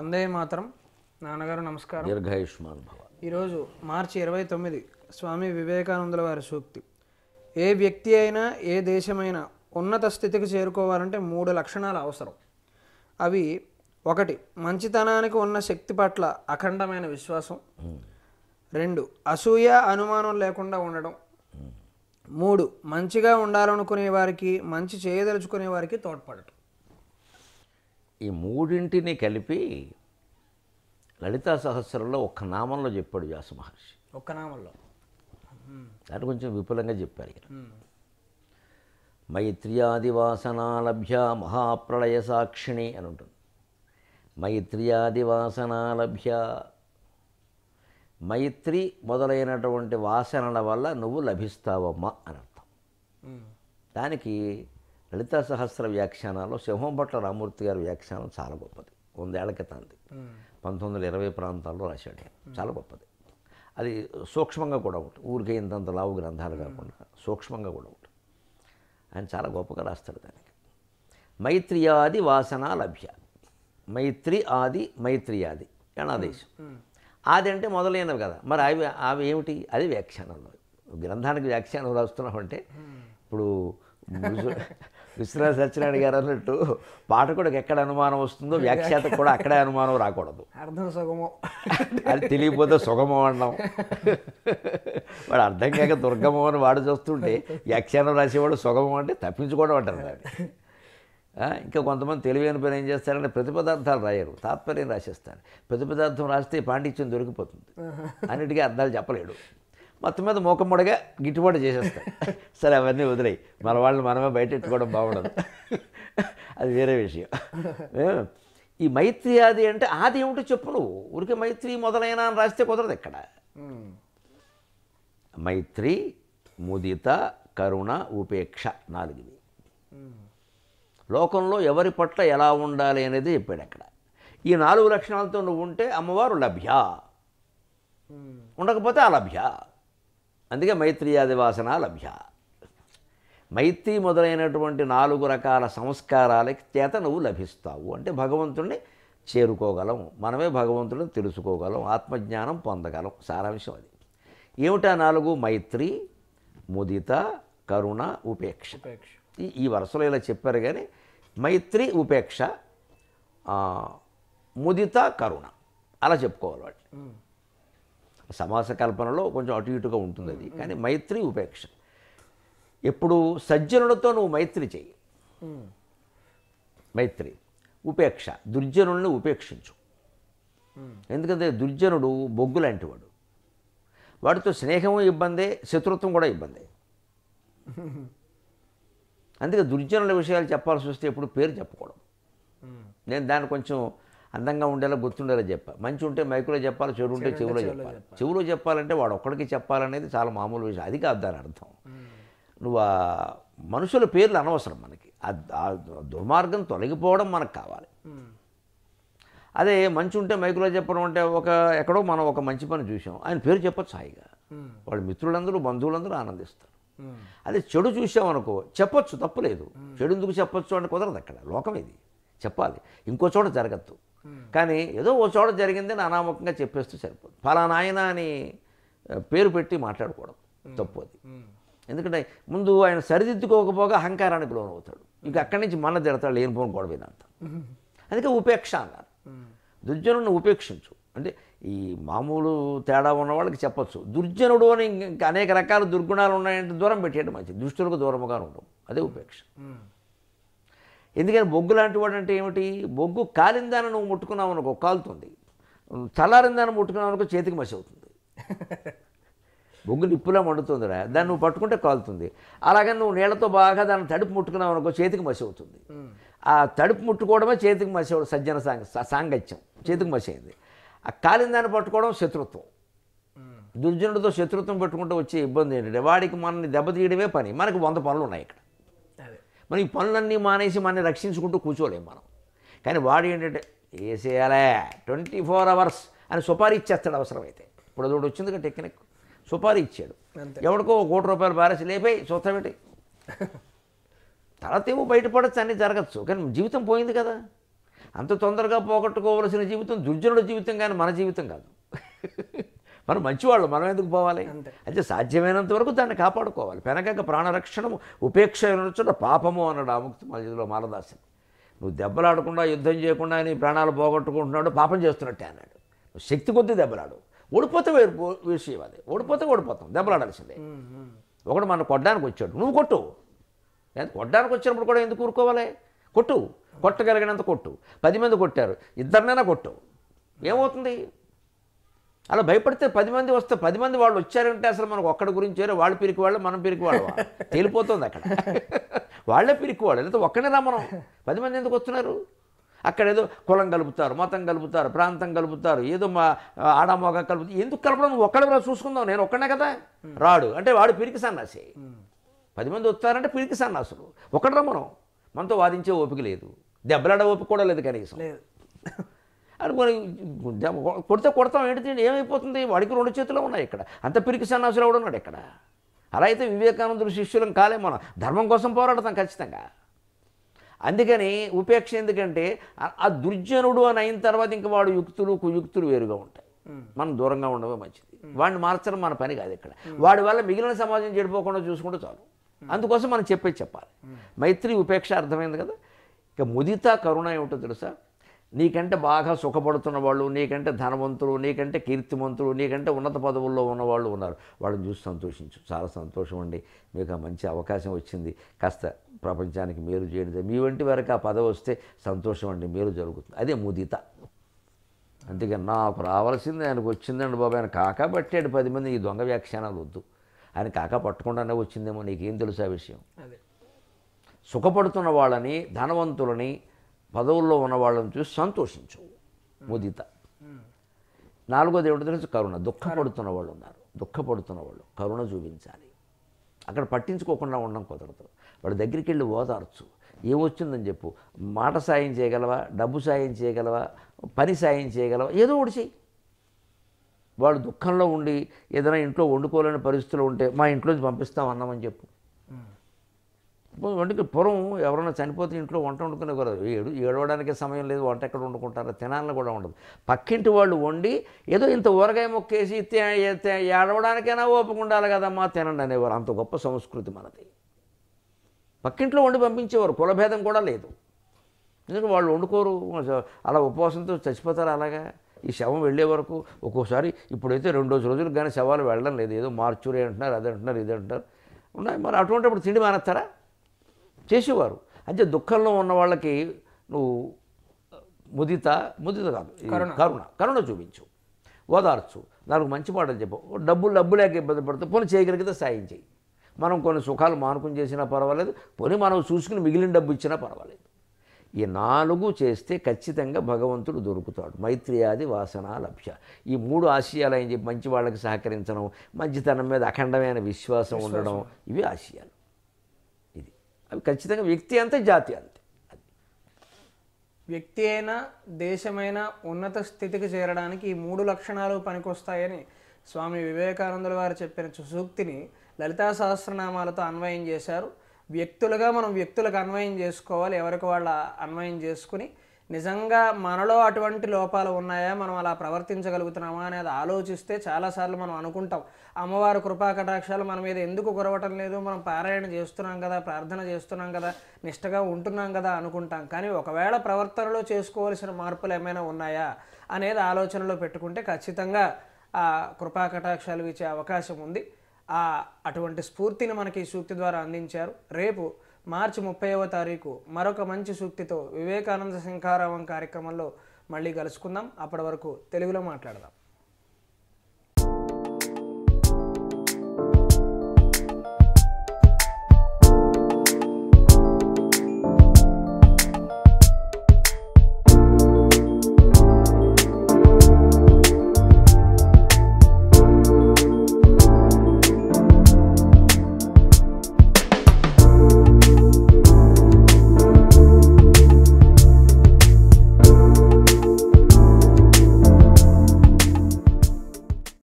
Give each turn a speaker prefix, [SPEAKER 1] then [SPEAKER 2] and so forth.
[SPEAKER 1] వందే మాత్రం నాన్నగారు నమస్కారం
[SPEAKER 2] దీర్ఘాయుష్మాన్ భవ
[SPEAKER 1] ఈరోజు మార్చి ఇరవై తొమ్మిది స్వామి వివేకానందుల వారి సూక్తి ఏ వ్యక్తి అయినా ఏ దేశమైనా ఉన్నత స్థితికి చేరుకోవాలంటే మూడు లక్షణాలు అవసరం అవి ఒకటి మంచితనానికి ఉన్న శక్తి పట్ల అఖండమైన విశ్వాసం రెండు అసూయ అనుమానం లేకుండా ఉండడం మూడు మంచిగా ఉండాలనుకునే వారికి మంచి చేయదలుచుకునే వారికి తోడ్పడటం
[SPEAKER 2] ఈ మూడింటిని కలిపి లలితా సహస్రంలో ఒక్క నామంలో చెప్పాడు వ్యాస మహర్షి
[SPEAKER 1] ఒక్క నామంలో
[SPEAKER 2] దాన్ని కొంచెం విపులంగా చెప్పారు ఇక్కడ మైత్ర్యాదివాసనాలభ్య మహాప్రళయ సాక్షిణి అని ఉంటుంది మైత్ర్యాదివాసనాలభ్య మైత్రి మొదలైనటువంటి వాసనల వల్ల నువ్వు లభిస్తావమ్మా అని అర్థం దానికి లలితా సహస్ర వ్యాఖ్యానాల్లో సింహంపట్ల రామూర్తి గారి వ్యాఖ్యానం చాలా గొప్పది వందేళ్ల క్రితంది పంతొమ్మిది వందల ఇరవై ప్రాంతాల్లో రాశాడు ఆయన. చాలా గొప్పది అది సూక్ష్మంగా కూడా ఉంటుంది ఊరికే ఇంతంత లావు గ్రంథాలు కాకుండా సూక్ష్మంగా కూడా ఉంటుంది ఆయన చాలా గొప్పగా రాస్తాడు దానికి మైత్రియాది వాసన లభ్య మైత్రి ఆది మైత్రియాది గణాదేశం ఆది అంటే మొదలైనవి కదా మరి అవి అవి ఏమిటి అది వ్యాఖ్యానంలో గ్రంథానికి వ్యాఖ్యానం రాస్తున్నామంటే ఇప్పుడు విశ్వ- విశ్వనాథ సత్యనారాయణ గారు అన్నట్టు పాఠకుడికి ఎక్కడ అనుమానం వస్తుందో వ్యాఖ్యాతకు కూడా అక్కడే అనుమానం రాకూడదు
[SPEAKER 1] అర్థం సుగమో
[SPEAKER 2] అది తెలియకపోతే సుగమం అన్నాం వాడు అర్థం కాక దుర్గమం అని వాడు చూస్తుంటే వ్యాఖ్యానం రాసేవాడు సుగమం అంటే తప్పించుకోవడం అంటారు దాన్ని ఆ, ఇంకా కొంతమంది తెలివైన పని ఏం చేస్తారంటే ప్రతిపదార్థాలు రాయరు తాత్పర్యం రాసేస్తారు ప్రతిపదార్థం రాస్తే పాండిత్యం దొరికిపోతుంది అన్నిటికీ అర్థాలు చెప్పలేడు మొత్తం మీద మూకమ్మడిగా గిట్టుబాటు చేసేస్తాడు సరే అవన్నీ వదిలేయి మన వాళ్ళని మనమే బయట ఎట్టుకోవడం బాగుండదు అది వేరే విషయం ఏ, ఈ మైత్రి ఆది అంటే ఆది ఏమిటో చెప్పు నువ్వు ఊరికే మైత్రి మొదలైన అని రాస్తే కుదరదు ఇక్కడ మైత్రి ముదిత కరుణ ఉపేక్ష నాలుగువి లోకంలో ఎవరి పట్ల ఎలా ఉండాలి అనేది చెప్పాడు అక్కడ ఈ నాలుగు లక్షణాలతో నువ్వు ఉంటే అమ్మవారు లభ్య ఉండకపోతే అలభ్య అందుకే మైత్రియాది వాసన లభ్య మైత్రి మొదలైనటువంటి నాలుగు రకాల సంస్కారాలకి చేత నువ్వు లభిస్తావు అంటే భగవంతుణ్ణి చేరుకోగలం మనమే భగవంతుడిని తెలుసుకోగలం ఆత్మజ్ఞానం పొందగలం సారాంశం అది ఏమిటా నాలుగు మైత్రి ముదిత కరుణ ఉపేక్ష
[SPEAKER 1] ఉపేక్ష
[SPEAKER 2] ఈ- ఈ వరుసలో ఇలా చెప్పారు కానీ మైత్రి ఉపేక్ష ఆ, ముదిత కరుణ అలా చెప్పుకోవాలి వాటిని సమాస కల్పనలో కొంచెం అటు ఇటుగా ఉంటుంది అది కానీ మైత్రి ఉపేక్ష ఎప్పుడు సజ్జనులతో నువ్వు మైత్రి చెయ్యి మైత్రి ఉపేక్ష దుర్జనుల్ని ఉపేక్షించు ఎందుకంటే దుర్జనుడు బొగ్గు లాంటివాడు వాడితో స్నేహం ఇబ్బందే శత్రుత్వం కూడా ఇబ్బందే అందుకే దుర్జనుల విషయాలు చెప్పాల్సి వస్తే ఎప్పుడు పేరు చెప్పకూడదు నేను దాన్ని కొంచెం అందంగా ఉండేలా గుర్తుండేలా చెప్పా మంచి ఉంటే మైకులో చెప్పాలి చెడు ఉంటే చెవిలో చెప్పాలి చెవిలో చెప్పాలంటే వాడు ఒక్కడికి చెప్పాలనేది చాలా మామూలు విషయం అది కాదు దాని అర్థం నువ్వు ఆ మనుషుల పేర్లు అనవసరం మనకి ఆ- ఆ దుర్మార్గం తొలగిపోవడం మనకు కావాలి అదే మంచి ఉంటే మైకులో చెప్పడం అంటే ఒక ఎక్కడో మనం ఒక మంచి పని చూసాం ఆయన పేరు చెప్పొచ్చు హాయిగా వాళ్ళ మిత్రులందరూ బంధువులందరూ ఆనందిస్తారు అదే చెడు చూసామనుకో చెప్పొచ్చు తప్పులేదు చెడు ఎందుకు చెప్పొచ్చు అంటే కుదరదు అక్కడ లోకం ఇది చెప్పాలి ఇంకో చోట జరగద్దు కానీ ఏదో ఓ చోట జరిగిందని అనామకంగా చెప్పేస్తూ సరిపోదు ఫలానా ఆయన అని ఆ, పేరు పెట్టి మాట్లాడుకోవడం తప్పు అది ఎందుకంటే ముందు ఆయన సరిదిద్దుకోకపోగా అహంకారానికి లోనవుతాడు ఇక అక్కడి నుంచి మన తిడతాడు లేనిపోని గొడవ ఇదంతా అందుకే ఉపేక్ష అన్నారు దుర్జనుడిని ఉపేక్షించు అంటే ఈ మామూలు తేడా ఉన్న వాళ్ళకి చెప్పొచ్చు దుర్జనుడు అని ఇంకా అనేక రకాల దుర్గుణాలు ఉన్నాయంటే దూరం పెట్టేయడం మంచిది దుష్టులకు దూరముగా ఉండడం అదే ఉపేక్ష ఎందుకని బొగ్గు లాంటి వాడు అంటే ఏమిటి బొగ్గు కాలిందాన్ని నువ్వు ముట్టుకున్నావు అనుకో కాలుతుంది చల్లారిందాన్ని ముట్టుకున్నావు అనుకో చేతికి మసి అవుతుంది బొగ్గు నిప్పులా మండుతుందిరా దాన్ని నువ్వు పట్టుకుంటే కాలుతుంది అలాగే నువ్వు నీళ్ళతో బాగా దాన్ని తడుపు ముట్టుకున్నావు అనుకో చేతికి మసి అవుతుంది ఆ తడుపు ముట్టుకోవడమే చేతికి మసి అవడం సజ్జన సాంగ సా- సాంగత్యం చేతికి మసి అయింది ఆ కాలిన దాన్ని పట్టుకోవడం శత్రుత్వం దుర్జనుడితో శత్రుత్వం పెట్టుకుంటూ వచ్చే ఇబ్బంది ఏంటంటే వాడికి మనల్ని దెబ్బతీయడమే పని మనకి వంద పనులు ఉన్నాయి ఇక్కడ
[SPEAKER 1] అదే
[SPEAKER 2] మనం ఈ పనులన్నీ మానేసి మనని రక్షించుకుంటూ కూర్చోలేం మనం కానీ వాడు ఏంటంటే వేసేయాలే ట్వంటీ ఫోర్ అవర్స్ అని సుపారీ ఇచ్చేస్తాడు అవసరమైతే ఇప్పుడు అదొకటి వచ్చింది కదా టెక్నిక్ సుపారీ ఇచ్చాడు
[SPEAKER 1] అంతే.
[SPEAKER 2] ఎవడికో ఒక కోటి రూపాయలు బారేసి లేపే చూస్తామేటి తర్వాత ఏమో బయటపడచ్చు అన్నీ జరగచ్చు కానీ జీవితం పోయింది కదా అంత తొందరగా పోగొట్టుకోవలసిన జీవితం దుర్జనుల జీవితం కానీ మన జీవితం కాదు మనం మంచివాళ్ళు మనం ఎందుకు పోవాలి
[SPEAKER 1] అంతే.
[SPEAKER 2] అయితే సాధ్యమైనంత వరకు దాన్ని కాపాడుకోవాలి పెనకక ప్రాణరక్షణము ఉపేక్ష చోట పాపము అన్నాడు ఆముక్తి మధ్యలో మాలదాసని నువ్వు దెబ్బలాడకుండా యుద్ధం చేయకుండా నీ ప్రాణాలు పోగొట్టుకుంటున్నాడు పాపం చేస్తున్నట్టే అన్నాడు నువ్వు శక్తి కొద్దీ దెబ్బలాడు ఓడిపోతే వేరు పో- విషయం అది ఓడిపోతే ఓడిపోతాం దెబ్బలాడాల్సిందే
[SPEAKER 1] ఉమ్, ఉమ్.
[SPEAKER 2] ఒకడు మన కొట్టడానికి వచ్చాడు నువ్వు కొట్టు లేదు కొట్టడానికి వచ్చినప్పుడు కూడా ఎందుకు ఊరుకోవాలి కొట్టు కొట్టగలిగినంత కొట్టు పది మంది కొట్టారు ఇద్దరినైనా కొట్టు ఏమవుతుంది అలా భయపడితే పది మంది వస్తే పది మంది వాళ్ళు వచ్చారంటే అసలు మనకు ఒక్కడి గురించి వేరే వాళ్ళు పిరికి వాళ్ళు మనం పిరికి వాళ్ళు తేలిపోతుంది అక్కడ వాళ్ళే పిరికి వాళ్ళు లేదా ఒక్కనే రా మనం పది మంది ఎందుకు వస్తున్నారు అక్కడ ఏదో కులం కలుపుతారు మతం కలుపుతారు ప్రాంతం కలుపుతారు ఏదో మా ఆడమొగ కలుపుతారు ఎందుకు కలపడం నువ్వు ఒక్కడే చూసుకుందాం నేను ఒక్కనే కదా రాడు అంటే వాడు పిరికి సన్నాసి పది మంది వస్తారంటే పిరికి సన్నాసులు ఒకటరా మనం మనతో వాదించే ఓపిక లేదు దెబ్బలాడ ఓపిక కూడా లేదు కనీసం
[SPEAKER 1] లేదు
[SPEAKER 2] అది మరి దెబ్బ కొడితే కొడతాం ఏంటి ఏమైపోతుంది వాడికి రెండు చేతులు ఉన్నాయి ఇక్కడ అంత పిరికి సన్నాసులు ఎవడు ఉన్నాడు ఇక్కడ అలా అయితే వివేకానందుడు శిష్యులం కాలే మనం ధర్మం కోసం పోరాడతాం ఖచ్చితంగా అందుకని ఉపేక్ష ఎందుకంటే ఆ- ఆ దుర్జనుడు అని అయిన తర్వాత ఇంక వాడు యుక్తులు కుయుక్తులు వేరుగా ఉంటాయి మనం దూరంగా ఉండడమే మంచిది వాడిని మార్చడం మన పని కాదు ఇక్కడ వాడి వల్ల మిగిలిన సమాజం చెడిపోకుండా చూసుకుంటే చాలు అందుకోసం మనం చెప్పేది చెప్పాలి మైత్రి ఉపేక్ష అర్థమైంది కదా ఇక ముదిత కరుణ ఏమిటో తెలుసా నీకంటే బాగా సుఖపడుతున్న వాళ్ళు నీకంటే ధనవంతులు నీకంటే కీర్తిమంతులు నీకంటే ఉన్నత పదవుల్లో ఉన్నవాళ్ళు ఉన్నారు వాళ్ళని చూసి సంతోషించు చాలా సంతోషం అండి మీకు ఆ మంచి అవకాశం వచ్చింది కాస్త ప్రపంచానికి మేలు చేయండి మీ వంటి వరకు ఆ పదవి వస్తే సంతోషం అండి మేలు జరుగుతుంది అదే ముదిత అందుకని నాకు రావాల్సింది ఆయనకు వచ్చిందండి బాబు ఆయన కాకా పట్టాడు పది మంది ఈ దొంగ వ్యాఖ్యానాలు వద్దు ఆయన కాకా పట్టకుండానే వచ్చిందేమో నీకేం తెలుసు ఆ విషయం
[SPEAKER 1] అదే
[SPEAKER 2] సుఖపడుతున్న వాళ్ళని ధనవంతులని పదవుల్లో ఉన్న వాళ్ళని చూసి సంతోషించు ముదిత నాలుగోది ఏమిటో తెలుసు కరుణ దుఃఖపడుతున్న వాళ్ళు ఉన్నారు దుఃఖపడుతున్న వాళ్ళు కరుణ చూపించాలి అక్కడ పట్టించుకోకుండా ఉండడం కుదరదు వాడి దగ్గరికి వెళ్ళి ఓదార్చు ఏమొచ్చిందని చెప్పు మాట సాయం చేయగలవా డబ్బు సాయం చేయగలవా పని సాయం చేయగలవా ఏదో ఒకటి చెయ్యి వాడు దుఃఖంలో ఉండి ఏదైనా ఇంట్లో వండుకోలేని పరిస్థితులు ఉంటే మా ఇంట్లోంచి పంపిస్తాం అన్నామని చెప్పు వంటకి పూర్వం ఎవరైనా చనిపోతే ఇంట్లో వంట వండుకునే కూడా ఏడు ఏడవడానికే సమయం లేదు వంట ఎక్కడ వండుకుంటారో తినాలని కూడా ఉండదు పక్కింటి వాళ్ళు వండి ఏదో ఇంత ఊరగాయ మొక్కేసి తే- తే- ఏడవడానికైనా ఓపిక ఉండాలి కదమ్మా తినండి అనేవారు అంత గొప్ప సంస్కృతి మనది పక్కింట్లో వండి పంపించేవారు కులభేదం కూడా లేదు ఎందుకంటే వాళ్ళు వండుకోరు అలా ఉపవాసంతో చచ్చిపోతారు అలాగా ఈ శవం వెళ్ళే వరకు ఒక్కోసారి ఇప్పుడైతే రెండు రోజు రోజులు కానీ శవాలు వెళ్ళడం లేదు ఏదో మార్చురి అంటున్నారు అది అంటున్నారు ఇది అంటున్నారు ఉన్నాయి మరి అటువంటిప్పుడు తిండి మానేస్తారా చేసేవారు అంటే దుఃఖంలో ఉన్న వాళ్ళకి నువ్వు ముదిత ముదిత కాదు ఈ
[SPEAKER 1] కరుణ.
[SPEAKER 2] కరుణ కరుణ చూపించు ఓదార్చు నాకు మంచి మాటలు చెప్పు డబ్బులు డబ్బు లేక ఇబ్బంది పడితే పోనీ చేయగలిగితే సాయం చేయి మనం కొన్ని సుఖాలు మానుకుని చేసినా పర్వాలేదు పోనీ మనం చూసుకుని మిగిలిన డబ్బు ఇచ్చినా పర్వాలేదు ఈ నాలుగు చేస్తే ఖచ్చితంగా భగవంతుడు దొరుకుతాడు మైత్రియాది వాసన లభ్య ఈ మూడు ఆశయాలు అని చెప్పి మంచి వాళ్ళకి సహకరించడం మంచితనం మీద అఖండమైన విశ్వాసం ఉండడం ఇవి ఆశయాలు ఇది అవి ఖచ్చితంగా వ్యక్తి అంతే జాతి అంతే అది
[SPEAKER 1] వ్యక్తి అయినా దేశమైనా ఉన్నత స్థితికి చేరడానికి ఈ మూడు లక్షణాలు పనికొస్తాయని స్వామి వివేకానందుల వారు చెప్పిన సూక్తిని లలితా సహస్రనామాలతో అన్వయం చేశారు వ్యక్తులుగా మనం వ్యక్తులకు అన్వయం చేసుకోవాలి ఎవరికి వాళ్ళ అన్వయం చేసుకుని నిజంగా మనలో అటువంటి లోపాలు ఉన్నాయా మనం అలా ప్రవర్తించగలుగుతున్నామా అనేది ఆలోచిస్తే చాలాసార్లు మనం అనుకుంటాం అమ్మవారి కృపా కటాక్షాలు మన మీద ఎందుకు కురవటం లేదు మనం పారాయణ చేస్తున్నాం కదా ప్రార్థన చేస్తున్నాం కదా నిష్టగా ఉంటున్నాం కదా అనుకుంటాం కానీ ఒకవేళ ప్రవర్తనలో చేసుకోవాల్సిన మార్పులు ఏమైనా ఉన్నాయా అనేది ఆలోచనలో పెట్టుకుంటే ఖచ్చితంగా ఆ కృపా కటాక్షాలు ఇచ్చే అవకాశం ఉంది ఆ అటువంటి స్ఫూర్తిని మనకి ఈ సూక్తి ద్వారా అందించారు రేపు మార్చి ముప్పైవ తారీఖు మరొక మంచి సూక్తితో వివేకానంద శంఖారావం కార్యక్రమంలో మళ్ళీ కలుసుకుందాం అప్పటి వరకు తెలుగులో మాట్లాడదాం